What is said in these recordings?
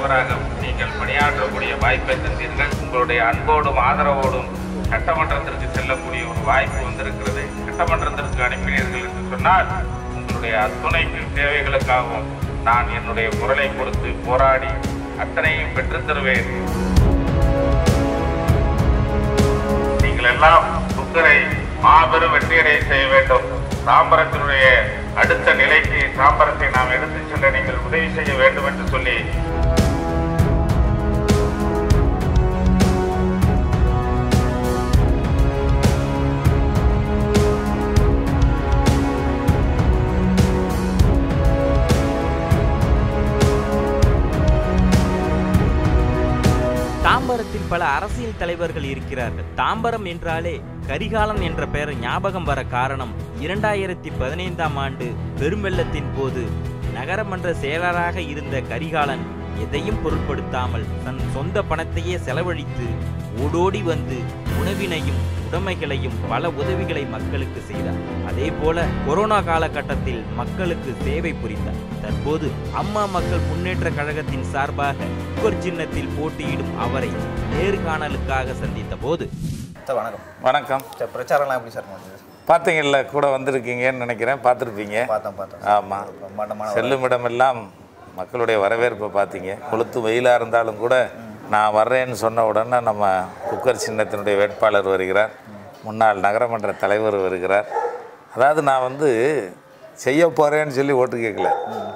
தலைவராக நீங்கள் பணியாற்றக்கூடிய வாய்ப்பை தந்தீர்கள் உங்களுடைய அன்போடும் ஆதரவோடும் சட்டமன்றத்திற்கு செல்லக்கூடிய ஒரு வாய்ப்பு வந்திருக்கிறது சட்டமன்றத்திற்கு அனுப்பினீர்கள் என்று சொன்னால் உங்களுடைய அத்துணை தேவைகளுக்காகவும் நான் என்னுடைய குரலை கொடுத்து போராடி அத்தனையும் பெற்றுத் தருவேன் நீங்கள் எல்லாம் புக்கரை மாபெரும் வெற்றியடை செய்ய வேண்டும் தாம்பரத்தினுடைய அடுத்த நிலைக்கு தாம்பரத்தை நாம் எடுத்துச் செல்ல நீங்கள் உதவி செய்ய வேண்டும் என்று சொல்லி தாம்பரத்தில் பல அரசியல் தலைவர்கள் இருக்கிறார்கள் தாம்பரம் என்றாலே கரிகாலன் என்ற பெயர் ஞாபகம் வர காரணம் இரண்டாயிரத்தி பதினைந்தாம் ஆண்டு பெருவெள்ளத்தின் போது நகரமன்ற செயலராக இருந்த கரிகாலன் எதையும் பொருட்படுத்தாமல் தன் சொந்த பணத்தையே செலவழித்து ஓடோடி வந்து உணவினையும் உடைமைகளையும் பல உதவிகளை மக்களுக்கு செய்தார் அதே போல கொரோனா காலகட்டத்தில் மக்களுக்கு சேவை புரிந்தார் தற்போது அம்மா மக்கள் முன்னேற்ற கழகத்தின் சார்பாக குக்கர் சின்னத்தில் போட்டியிடும் அவரை நேர்காணலுக்காக சந்தித்த போது சார் வணக்கம் வணக்கம் சார் பிரச்சாரம்லாம் எப்படி சார் பண்ணுறது பார்த்தீங்கல்ல கூட வந்திருக்கீங்கன்னு நினைக்கிறேன் பார்த்துருப்பீங்க பார்த்தோம் பார்த்தோம் ஆமாம் பிரம்மாண்டமான செல்லுமிடமெல்லாம் மக்களுடைய வரவேற்பை பார்த்தீங்க கொளுத்து வெயிலாக இருந்தாலும் கூட நான் வர்றேன்னு சொன்ன உடனே நம்ம குக்கர் சின்னத்தினுடைய வேட்பாளர் வருகிறார் முன்னாள் நகரமன்ற தலைவர் வருகிறார் அதாவது நான் வந்து செய்ய போகிறேன்னு சொல்லி ஓட்டு கேட்கல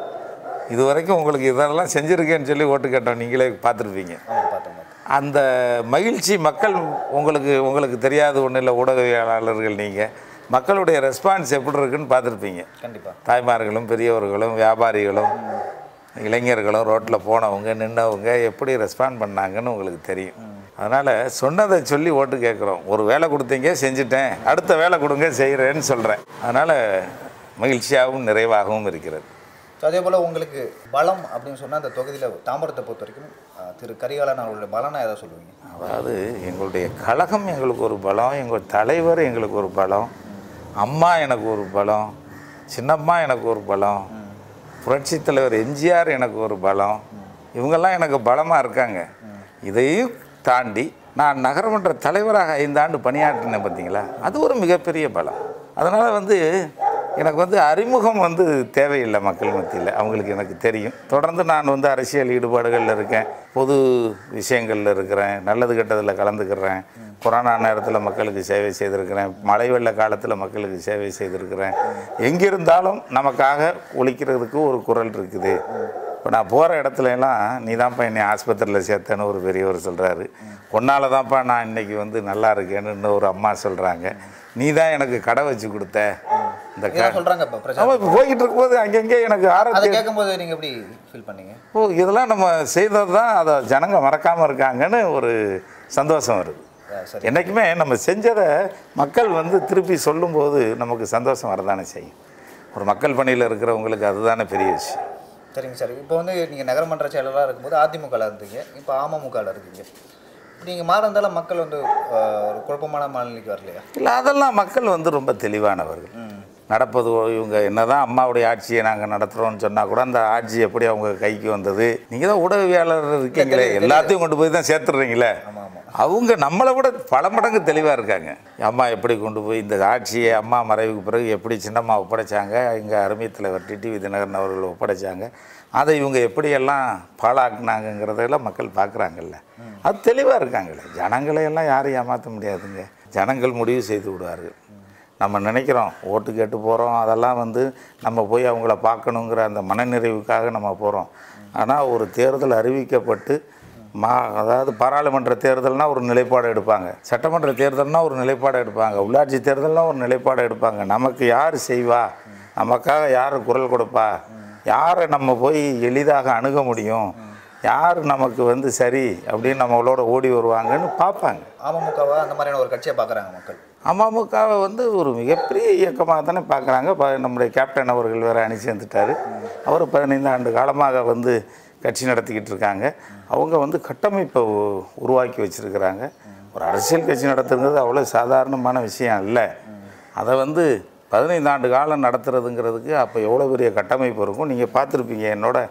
இது வரைக்கும் உங்களுக்கு இதெல்லாம் செஞ்சுருக்கேன்னு சொல்லி ஓட்டு கேட்டோம் நீங்களே பார்த்துருப்பீங்க ஆமாம் பார்த்தோம் பார்த்தோம் அந்த மகிழ்ச்சி மக்கள் உங்களுக்கு உங்களுக்கு தெரியாத ஒன்றும் இல்லை ஊடகவியலாளர்கள் நீங்கள் மக்களுடைய ரெஸ்பான்ஸ் எப்படி இருக்குன்னு பார்த்துருப்பீங்க கண்டிப்பாக தாய்மார்களும் பெரியவர்களும் வியாபாரிகளும் இளைஞர்களும் ரோட்டில் போனவங்க நின்னவங்க எப்படி ரெஸ்பாண்ட் பண்ணாங்கன்னு உங்களுக்கு தெரியும் அதனால் சொன்னதை சொல்லி ஓட்டு கேட்குறோம் ஒரு வேலை கொடுத்தீங்க செஞ்சுட்டேன் அடுத்த வேலை கொடுங்க செய்கிறேன்னு சொல்கிறேன் அதனால் மகிழ்ச்சியாகவும் நிறைவாகவும் இருக்கிறது ஸோ அதே போல் உங்களுக்கு பலம் அப்படின்னு சொன்னால் அந்த தொகுதியில் தாம்பரத்தை பொறுத்த வரைக்கும் அஹ், திரு கரிகாலன் அவர்களுடைய பலனா எதை சொல்லுவீங்க அதாவது எங்களுடைய கழகம் எங்களுக்கு ஒரு பலம் எங்கள் தலைவர் எங்களுக்கு ஒரு பலம் அம்மா எனக்கு ஒரு பலம் சின்னம்மா எனக்கு ஒரு பலம் புரட்சித் தலைவர் எம்ஜிஆர் எனக்கு ஒரு பலம் இவங்கெல்லாம் எனக்கு பலமாக இருக்காங்க இதையும் தாண்டி நான் நகரமன்ற தலைவராக ஐந்தாண்டு பணியாற்றினேன் பார்த்தீங்களா அது ஒரு மிகப்பெரிய பலம் அதனால் வந்து எனக்கு வந்து அறிமுகம் வந்து தேவையில்லை மக்கள் மத்தியில் அவங்களுக்கு எனக்கு தெரியும் தொடர்ந்து நான் வந்து அரசியல் ஈடுபாடுகளில் இருக்கேன் பொது விஷயங்களில் இருக்கிறேன் நல்லது கெட்டதில் கலந்துக்கிறேன் கொரோனா நேரத்தில் மக்களுக்கு சேவை செய்திருக்கிறேன் மழை வெள்ள காலத்தில் மக்களுக்கு சேவை செய்திருக்கிறேன் எங்கிருந்தாலும் நமக்காக ஒழிக்கிறதுக்கு ஒரு குரல் இருக்குது இப்போ நான் போகிற இடத்துல எல்லாம் நீ தான்ப்பா என்னை ஆஸ்பத்திரியில் சேர்த்தேன்னு ஒரு பெரியவர் சொல்கிறாரு உன்னால தான்ப்பா நான் இன்னைக்கு வந்து நல்லா இருக்கேன்னு இன்னொரு அம்மா சொல்கிறாங்க நீ தான் எனக்கு கடை வச்சு கொடுத்த இந்த க இதான் சொல்கிறாங்க இப்போ பிரச்சாரம் ஆமாம் இப்போ போய்கிட்டு இருக்கும்போது அங்கங்கே எனக்கு அதை ஆரோக்கியம் கேட்கும்போது நீங்கள் எப்படி ஃபீல் பண்ணீங்க ஓ இதெல்லாம் நம்ம செய்தது தான் அதை ஜனங்க மறக்காமல் இருக்காங்கன்னு ஒரு சந்தோஷம் வருது அஹ், சரி என்றைக்குமே நம்ம செஞ்சதை மக்கள் வந்து திருப்பி சொல்லும்போது நமக்கு சந்தோஷம் வரதானே செய்யும் ஒரு மக்கள் பணியில் இருக்கிறவங்களுக்கு அதுதானே பெரிய விஷயம் சரிங்க சார் இப்போ வந்து நீங்கள் நகரமன்ற செயலராக இருக்கும்போது அதிமுகவில் இருந்தீங்க இப்போ அமமுகவில் இருக்கீங்க நீங்கள் மாறந்தால மக்கள் வந்து அஹ், ஒரு குழப்பமான மனநிலைக்கு வரலையா இல்லை அதெல்லாம் மக்கள் வந்து ரொம்ப தெளிவானவர்கள் நடப்பது இவங்க என்னதான் அம்மாவுடைய ஆட்சியை நாங்கள் நடத்துகிறோம்னு சொன்னால் கூட அந்த ஆட்சி எப்படி அவங்க கைக்கு வந்தது நீங்கள் தான் ஊடகவியாளர் இருக்கீங்களே எல்லாத்தையும் கொண்டு போய் தான் சேர்த்துடுறீங்களே ஆமாம் ஆமாம் அவங்க நம்மளை விட பல மடங்கு தெளிவாக இருக்காங்க அம்மா எப்படி கொண்டு போய் இந்த ஆட்சியை அம்மா மறைவுக்கு பிறகு எப்படி சின்னம்மா ஒப்படைச்சாங்க எங்கள் அருமை தலைவர் டிடிவி தினகரன் அவர்கள் ஒப்படைச்சாங்க அதை இவங்க எப்படியெல்லாம் பாழாக்குனாங்கங்கிறதெல்லாம் மக்கள் பார்க்குறாங்கல்ல அது தெளிவாக இருக்காங்கல்ல ஜனங்களை எல்லாம் யாரும் ஏமாற்ற முடியாதுங்க ஜனங்கள் முடிவு செய்து விடுவார்கள் நம்ம நினைக்கிறோம் ஓட்டு கேட்டு போகிறோம் அதெல்லாம் வந்து நம்ம போய் அவங்கள பார்க்கணுங்கிற அந்த மனநிறைவுக்காக நம்ம போகிறோம் ஆனால் ஒரு தேர்தல் அறிவிக்கப்பட்டு மா அதாவது பாராளுமன்ற தேர்தல்னால் ஒரு நிலைப்பாடு எடுப்பாங்க சட்டமன்ற தேர்தல்னால் ஒரு நிலைப்பாடு எடுப்பாங்க உள்ளாட்சி தேர்தல்னால் ஒரு நிலைப்பாடு எடுப்பாங்க நமக்கு யார் செய்வா நமக்காக யார் குரல் கொடுப்பா யாரை நம்ம போய் எளிதாக அணுக முடியும் யார் நமக்கு வந்து சரி அப்படின்னு நம்மளோட ஓடி வருவாங்கன்னு பார்ப்பாங்க அமமுகவை அந்த மாதிரியான ஒரு கட்சியை பார்க்குறாங்க மக்கள் அமமுகவை வந்து ஒரு மிகப்பெரிய இயக்கமாக தானே பார்க்குறாங்க இப்போ நம்முடைய கேப்டன் அவர்கள் வேறு அணி சேர்ந்துட்டார் அவர் பதினைந்து ஆண்டு காலமாக வந்து கட்சி நடத்திக்கிட்டு இருக்காங்க அவங்க வந்து கட்டமைப்பை உ- உருவாக்கி வச்சுருக்கிறாங்க ஒரு அரசியல் கட்சி நடத்துங்கிறது அவ்வளோ சாதாரணமான விஷயம் இல்லை அதை வந்து பதினைந்து ஆண்டு காலம் நடத்துறதுங்கிறதுக்கு அப்போ எவ்வளோ பெரிய கட்டமைப்பு இருக்கும் நீங்கள் பார்த்துருப்பீங்க என்னோட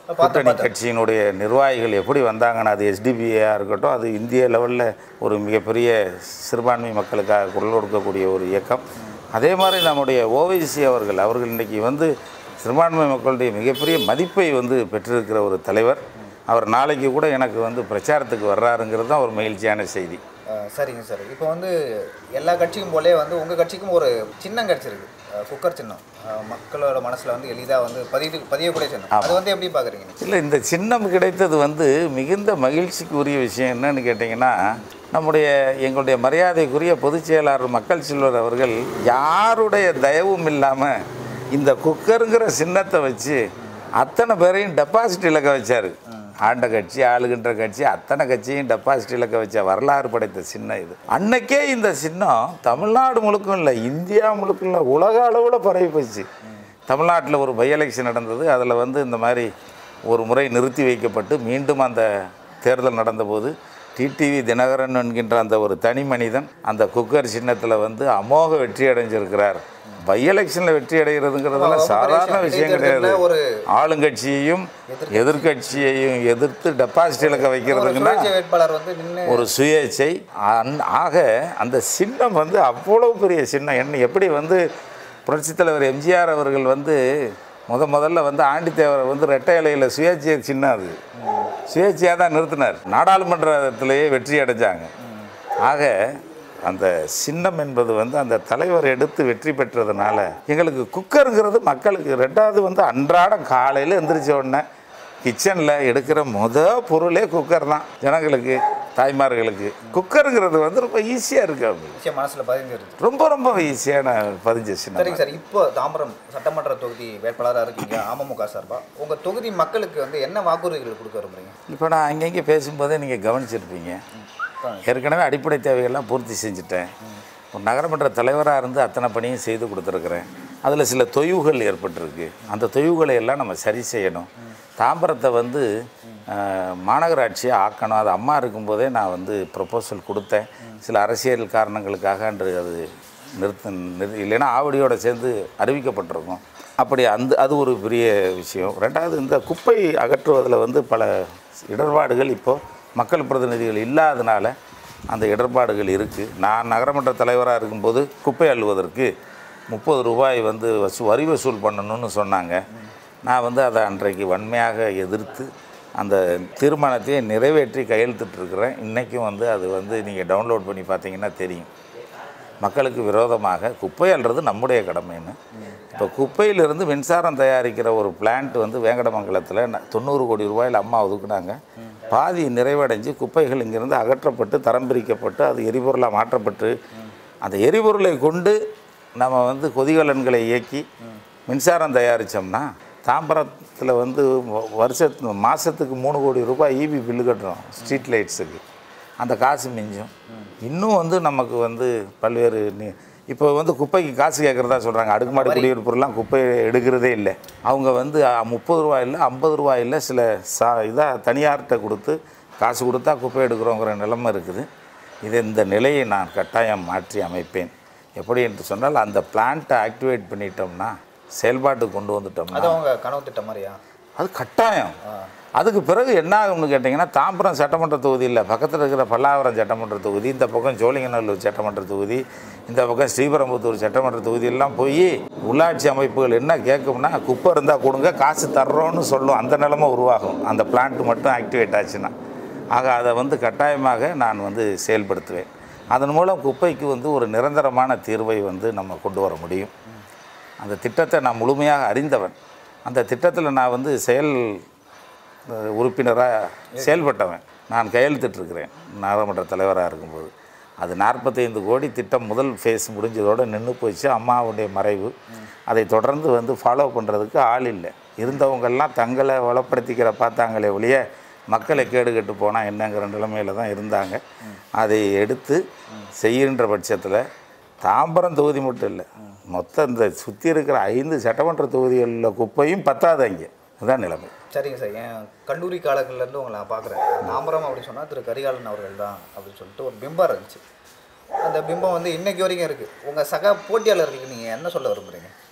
பார்த்தேன், கூட்டணி கட்சியினுடைய நிர்வாகிகள் எப்படி வந்தாங்கன்னா அது எஸ்டிபிஐயாக இருக்கட்டும் அது இந்திய லெவலில் ஒரு மிகப்பெரிய சிறுபான்மை மக்களுக்காக குரல் கொடுக்கக்கூடிய ஒரு இயக்கம் அதே மாதிரி நம்முடைய ஓவைசி அவர்கள் அவர்கள் இன்றைக்கி வந்து சிறுபான்மை மக்களுடைய மிகப்பெரிய மதிப்பை வந்து பெற்றிருக்கிற ஒரு தலைவர் அவர் நாளைக்கு கூட எனக்கு வந்து பிரச்சாரத்துக்கு வர்றாருங்கிறது தான் ஒரு மகிழ்ச்சியான செய்தி அஹ் சரிங்க சார் இப்போ வந்து எல்லா கட்சிக்கும் போலே வந்து உங்கள் கட்சிக்கும் ஒரு சின்னம் கிடச்சிருக்கு குக்கர் சின்னம் அஹ் மக்களோட மனசில் வந்து எளிதாக வந்து பதிவு பதியக்கூடிய சின்னம் அது வந்து எப்படி பார்க்குறீங்க நீங்கள் இல்லை இந்த சின்னம் கிடைத்தது வந்து மிகுந்த மகிழ்ச்சிக்குரிய விஷயம் என்னன்னு கேட்டிங்கன்னா நம்முடைய எங்களுடைய மரியாதைக்குரிய பொதுச் செயலாளர் மக்கள் செல்வர் அவர்கள் யாருடைய தயவும் இல்லாமல் இந்த குக்கருங்கிற சின்னத்தை வச்சு அத்தனை பேரையும் டெபாசிட் இழக்க வச்சார் ஆண்ட கட்சி ஆளுகின்ற கட்சி அத்தனை கட்சியும் டெபாசிட் இழக்க வச்ச வரலாறு படைத்த சின்னம் இது அன்னைக்கே இந்த சின்னம் தமிழ்நாடு முழுக்கும் இல்லை இந்தியா முழுக்கும் இல்லை உலக அளவில் பரவி போச்சு தமிழ்நாட்டில் ஒரு பை எலெக்ஷன் நடந்தது அதில் வந்து இந்த மாதிரி ஒரு முறை நிறுத்தி வைக்கப்பட்டு மீண்டும் அந்த தேர்தல் நடந்தபோது டிடிவி தினகரன் என்கின்ற அந்த ஒரு தனி மனிதன் அந்த குக்கர் சின்னத்தில் வந்து அமோக வெற்றி அடைஞ்சிருக்கிறார் பை எலெக்ஷனில் வெற்றி அடைகிறதுங்கிறதெல்லாம் ரொம்ப பெரிய சாதாரண விஷயம். விஷயம் கிடையாது இடைத்தேர்தல்ல ஒரு ஆளுங்கட்சியையும் எதிர்க்கட்சியையும் எதிர்த்து டெபாசிட் இழக்க ஒரு வைக்கிறதுக்குன்னா சுயேட்சை வேட்பாளர் வந்து நின்று ஒரு சுயேச்சை அந்- ஆக அந்த சின்னம் வந்து அவ்வளவு பெரிய சின்னம் என்ன எப்படி வந்து புரட்சித் தலைவர் எம்ஜிஆர் அவர்கள் வந்து முத முதல்ல வந்து ஆண்டித்தேவரை வந்து ரெட்டை இலையில் சுயேட்சை சின்னம் அது சுயேட்சையாக தான் நிறுத்தினார் நாடாளுமன்றத்திலேயே வெற்றி அடைஞ்சாங்க ஆக அந்த சின்னம் என்பது வந்து அந்த தலைவர் எடுத்து வெற்றி பெற்றதுனால எங்களுக்கு குக்கருங்கிறது மக்களுக்கு ரெண்டாவது வந்து அன்றாடம் காலையில் எந்திரிச்ச உடனே கிச்சனில் எடுக்கிற முத பொருளே குக்கர் தான் ஜனங்களுக்கு தாய்மார்களுக்கு குக்கருங்கிறது வந்து ரொம்ப ஈஸியாக இருக்கு அவங்களுக்கு விஷயம் மனசில் பதிஞ்சிருக்கு ரொம்ப ரொம்ப ஈஸியான பதிஞ்ச சின்னம் சரிங்க சார் இப்போ தாம்பரம் சட்டமன்ற தொகுதி வேட்பாளராக இருக்கீங்க அமமுக சார்பா உங்கள் தொகுதி மக்களுக்கு வந்து என்ன வாக்குறுதிகள் கொடுக்க விரும்புறீங்க இப்போ நான் அங்கங்கே பேசும்போதே நீங்கள் கவனிச்சிருப்பீங்க ஏற்கனவே அடிப்படை தேவைகள்லாம் பூர்த்தி செஞ்சுட்டேன் ஒரு நகரமன்ற தலைவராக இருந்து அத்தனை பணியும் செய்து கொடுத்துருக்குறேன் அதில் சில தொய்வுகள் ஏற்பட்டிருக்கு அந்த தொய்வுகளை எல்லாம் நம்ம சரி செய்யணும் தாம்பரத்தை வந்து அஹ், மாநகராட்சியை ஆக்கணும் அது அம்மா இருக்கும்போதே நான் வந்து ப்ரொப்போசல் கொடுத்தேன் சில அரசியல் காரணங்களுக்காக அன்று அது நிறுத்த நிறு இல்லைன்னா ஆவடியோட சேர்ந்து அறிவிக்கப்பட்டிருக்கும் அப்படி அந்த அது ஒரு பெரிய விஷயம் ரெண்டாவது இந்த குப்பை அகற்றுவதில் வந்து பல இடர்பாடுகள் இப்போது மக்கள் பிரதிநிதிகள் இல்லாதனால அந்த இடர்பாடுகள் இருக்குது நான் நகரமன்ற தலைவராக இருக்கும்போது குப்பை அள்ளுவதற்கு முப்பது ரூபாய் வந்து வசூ வரி வசூல் பண்ணணும்னு சொன்னாங்க நான் வந்து அதை அன்றைக்கு வன்மையாக எதிர்த்து அந்த தீர்மானத்தையே நிறைவேற்றி கையெழுத்திட்டுருக்கிறேன் இன்றைக்கும் வந்து அது வந்து நீங்கள் டவுன்லோட் பண்ணி பார்த்தீங்கன்னா தெரியும் மக்களுக்கு விரோதமாக குப்பை அள்ளுறது நம்முடைய கடமைன்னு இப்போ குப்பையிலிருந்து மின்சாரம் தயாரிக்கிற ஒரு பிளான்ட் வந்து வேங்கடமங்கலத்தில் ந- தொண்ணூறு கோடி ரூபாயில் அம்மா ஒதுக்குனாங்க பாதி நிறைவடைஞ்சு குப்பைகள் இங்கிருந்து அகற்றப்பட்டு தரம் பிரிக்கப்பட்டு அது எரிபொருளாக மாற்றப்பட்டு அந்த எரிபொருளை கொண்டு நம்ம வந்து கொதிகலன்களை இயக்கி மின்சாரம் தயாரித்தோம்னா தாம்பரத்தில் வந்து வ- வருஷத்து மாதத்துக்கு மூணு கோடி ரூபாய் இபி பில்லு கட்டுறோம் ஸ்ட்ரீட் லைட்ஸுக்கு அந்த காசு மிஞ்சும் இன்னும் வந்து நமக்கு வந்து பல்வேறு நி- இப்போ வந்து குப்பைக்கு காசு கேட்குறதா சொல்கிறாங்க அடுக்குமாடி குடியிருப்புலாம் குப்பை எடுக்கிறதே இல்லை அவங்க வந்து முப்பது ரூபாயில் ஐம்பது ரூபாயில் சில சா இதாக தனியார்கிட்ட கொடுத்து காசு கொடுத்தா குப்பை எடுக்கிறோங்கிற நிலைமை இருக்குது இது இந்த நிலையை நான் கட்டாயம் மாற்றி அமைப்பேன் எப்படி என்று சொன்னால் அந்த பிளான்ட்டை ஆக்டிவேட் பண்ணிட்டோம்னா செயல்பாட்டுக்கு கொண்டு வந்துட்டோம்னா அது அவங்க கனவு திட்டம் மாதிரியா அது கட்டாயம் அதுக்கு பிறகு என்ன ஆகும்னு கேட்டிங்கன்னா தாம்பரம் சட்டமன்ற தொகுதி இல்லை பக்கத்தில் இருக்கிற பல்லாவரம் சட்டமன்ற தொகுதி இந்த பக்கம் சோழிங்கநல்லூர் சட்டமன்ற தொகுதி இந்த பக்கம் ஸ்ரீபெரும்புத்தூர் சட்டமன்ற தொகுதி எல்லாம் போய் உள்ளாட்சி அமைப்புகள் என்ன கேட்கும்னா குப்பை இருந்தால் கொடுங்க காசு தர்றோன்னு சொல்லும் அந்த நிலைமை உருவாகும் அந்த பிளான்ட் மட்டும் ஆக்டிவேட் ஆச்சுன்னா ஆக அதை வந்து கட்டாயமாக நான் வந்து செயல்படுத்துவேன் அதன் மூலம் குப்பைக்கு வந்து ஒரு நிரந்தரமான தீர்வை வந்து நம்ம கொண்டு வர முடியும் அந்த திட்டத்தை நான் முழுமையாக அறிந்தவன் அந்த திட்டத்தில் நான் வந்து செயல் உறுப்பினராக செயல்பட்டவன் நான் கையெழுத்திட்டிருக்கிறேன் நாடாளுமன்ற தலைவராக இருக்கும்போது அது நாற்பத்தைந்து கோடி திட்டம் முதல் ஃபேஸ் முடிஞ்சதோடு நின்று போச்சு அம்மாவுடைய மறைவு அதை தொடர்ந்து வந்து ஃபாலோ பண்ணுறதுக்கு ஆள் இல்லை இருந்தவங்கெல்லாம் தங்களை வளப்படுத்திக்கிற பார்த்தாங்களே ஒழிய மக்களை கேடு கெட்டு போனால் என்னங்கிற நிலைமையில் தான் இருந்தாங்க அதை எடுத்து செய்கின்ற பட்சத்தில் தாம்பரம் தொகுதி மட்டும் இல்லை மொத்தம் இந்த சுற்றி இருக்கிற ஐந்து சட்டமன்ற தொகுதிகளில் குப்பையும் பத்தாது அங்கே அதுதான் நிலைமை சரிங்க சார் என் கல்லூரி காலங்கள்லேருந்து உங்களை நான் பார்க்குறேன் தாம்பரம் அப்படின்னு சொன்னால் திரு கரிகாலன் அவர்கள் தான் அப்படின்னு சொல்லிட்டு ஒரு பிம்பம் இருந்துச்சு அந்த பிம்பம் வந்து இன்னைக்கு வரைக்கும் இருக்குது உங்கள் சக போட்டியாளர்களுக்கு நீங்கள் என்ன சொல்ல விரும்புகிறீங்க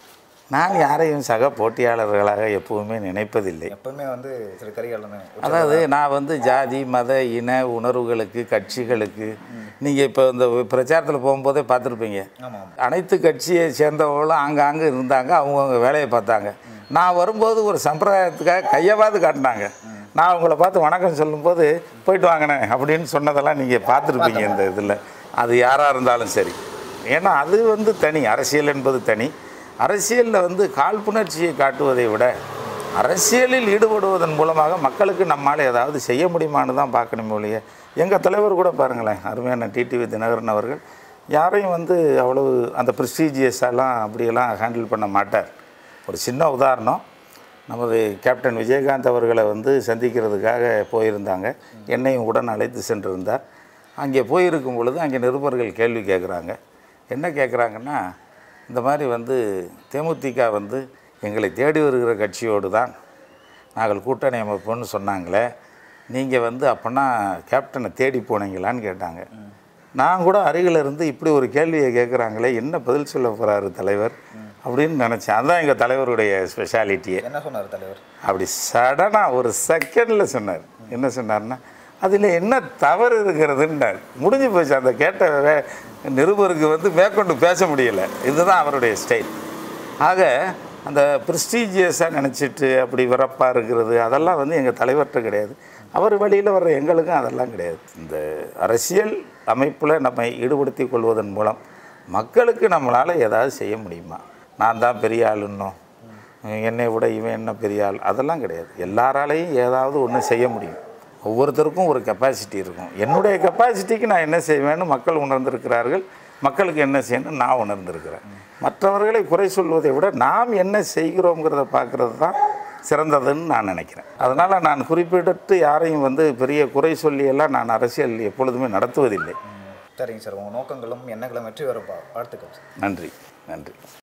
நான் யாரையும் சக போட்டியாளர்களாக எப்பவுமே நினைப்பதில்லை எப்பவுமே வந்து திரு கரிகாலன் அதாவது நான் வந்து ஜாதி மத இன உணர்வுகளுக்கு கட்சிகளுக்கு நீங்கள் இப்போ இந்த பிரச்சாரத்தில் போகும்போதே பார்த்துருப்பீங்க ஆமாம் அனைத்து கட்சியை சேர்ந்தவங்களும் ஆங்காங்கே இருந்தாங்க அவங்கவுங்க வேலையை பார்த்தாங்க நான் வரும்போது ஒரு சம்பிரதாயத்துக்காக கையவாது காட்டினாங்க நான் அவங்கள பார்த்து வணக்கம் சொல்லும்போது போயிட்டு வாங்கினே அப்படின்னு சொன்னதெல்லாம் நீங்கள் பார்த்துருப்பீங்க இந்த இதில் அது யாராக இருந்தாலும் சரி ஏன்னா அது வந்து தனி அரசியல் என்பது தனி அரசியலில் வந்து காழ்ப்புணர்ச்சியை காட்டுவதை விட அரசியலில் ஈடுபடுவதன் மூலமாக மக்களுக்கு நம்மால் ஏதாவது செய்ய முடியுமான்னு தான் பார்க்கணும் ஒழிய எங்கள் தலைவர் கூட பாருங்களேன் அருமையான டிடிவி தினகரன் அவர்கள் யாரையும் வந்து அவ்வளவு அந்த ப்ரெஸ்டீஜியஸெல்லாம் அப்படியெல்லாம் ஹேண்டில் பண்ண மாட்டார் ஒரு சின்ன உதாரணம் நமது கேப்டன் விஜயகாந்த் அவர்களை வந்து சந்திக்கிறதுக்காக போயிருந்தாங்க என்னையும் உடன் அழைத்து சென்றிருந்தார் அங்கே போயிருக்கும் பொழுது அங்கே நிருபர்கள் கேள்வி கேட்குறாங்க என்ன கேட்குறாங்கன்னா இந்த மாதிரி வந்து தேமுதிக வந்து எங்களை தேடி வருகிற கட்சியோடு தான் நாங்கள் கூட்டணி அமைப்போம்னு சொன்னாங்களே நீங்கள் வந்து அப்போனா கேப்டனை தேடி போனீங்களான்னு கேட்டாங்க நான் கூட அருகில் இருந்து இப்படி ஒரு கேள்வியை கேட்குறாங்களே என்ன பதில் சொல்ல போகிறாரு தலைவர் அப்படின்னு நினச்சேன் அதுதான் எங்கள் தலைவருடைய ஸ்பெஷாலிட்டியே என்ன சொன்னார் தலைவர் அப்படி சடனாக ஒரு செகண்டில் சொன்னார் என்ன சொன்னார்னா அதில் என்ன தவறு இருக்கிறதுன்னார் முடிஞ்சு போச்சு அந்த கேட்ட வே- நிருபருக்கு வந்து மேற்கொண்டு பேச முடியல இதுதான் அவருடைய ஸ்டைல் ஆக அந்த ப்ரெஸ்டீஜியஸாக நினச்சிட்டு அப்படி விறப்பாக இருக்கிறது அதெல்லாம் வந்து எங்கள் தலைவர்கிட்ட கிடையாது அவர் வழியில் வர்ற எங்களுக்கும் அதெல்லாம் கிடையாது இந்த அரசியல் அமைப்பில் நம்மை ஈடுபடுத்தி கொள்வதன் மூலம் மக்களுக்கு நம்மளால் ஏதாவது செய்ய முடியுமா நான் தான் பெரிய ஆளுன்னோ என்னை விட இவன் என்ன பெரிய ஆள் அதெல்லாம் கிடையாது எல்லாராலையும் ஏதாவது ஒன்று செய்ய முடியும் ஒவ்வொருத்தருக்கும் ஒரு கெப்பாசிட்டி இருக்கும் என்னுடைய கெப்பாசிட்டிக்கு நான் என்ன செய்வேன்னு மக்கள் உணர்ந்திருக்கிறார்கள் மக்களுக்கு என்ன செய்யணும் நான் உணர்ந்திருக்கிறேன் மற்றவர்களை குறை சொல்வதை விட நாம் என்ன செய்கிறோங்கிறத பார்க்குறது தான் சிறந்ததுன்னு நான் நினைக்கிறேன் அதனால் நான் குறிப்பிட்டு யாரையும் வந்து பெரிய குறை சொல்லியெல்லாம் நான் அரசியல் எப்பொழுதுமே நடத்துவதில்லை சரிங்க சார் உங்கள் நோக்கங்களும் எண்ணங்களும் வெற்றி பெற வாழ்த்துக்கள் சார் நன்றி நன்றி